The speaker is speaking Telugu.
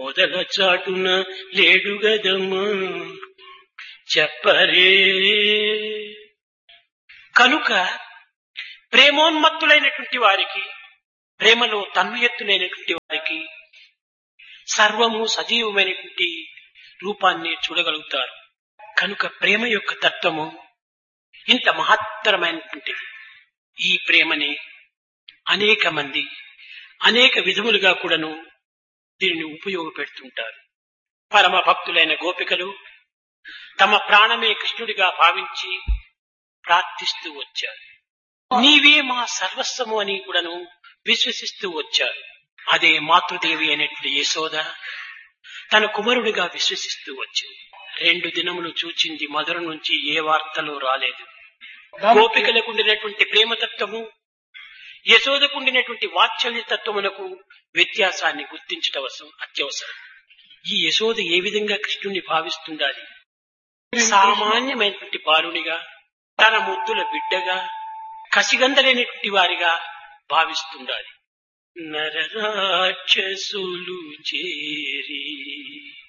పొదల చాటున లేడు గదమ్మా చెప్పరే కనుక ప్రేమోన్మత్తులైనటువంటి వారికి ప్రేమలో తన్మయత్తులైనటువంటి వారికి సర్వము సజీవమైనటువంటి రూపాన్ని చూడగలుగుతారు కనుక ప్రేమ యొక్క తత్వము ఇంత మహత్తరమైనటువంటిది ఈ ప్రేమని అనేక మంది అనేక విధములుగా కూడాను దీనిని ఉపయోగపెడుతుంటారు పరమ భక్తులైన గోపికలు తమ ప్రాణమే కృష్ణుడిగా భావించి ప్రార్థిస్తూ వచ్చారు నీవే మా సర్వస్వము అని కూడాను విశ్వసిస్తూ వచ్చారు అదే మాతృదేవి అనేటువంటి యశోద తన కుమారుడిగా విశ్వసిస్తూ వచ్చింది రెండు దినములు చూచింది మధుర నుంచి ఏ వార్తలు రాలేదు గోపికలకు ఉండినటువంటి ప్రేమతత్వము యశోదకుండినటువంటి వాత్సల్య తత్వమునకు వ్యత్యాసాన్ని గుర్తించటం అవసరం అత్యవసరం ఈ యశోద ఏ విధంగా కృష్ణుణ్ణి భావిస్తుండాలి సామాన్యమైనటువంటి బాలునిగా తన ముద్దుల బిడ్డగా కసిగందలేనటువంటి వారిగా భావిస్తుండాలి నరరాక్షసులు చేరి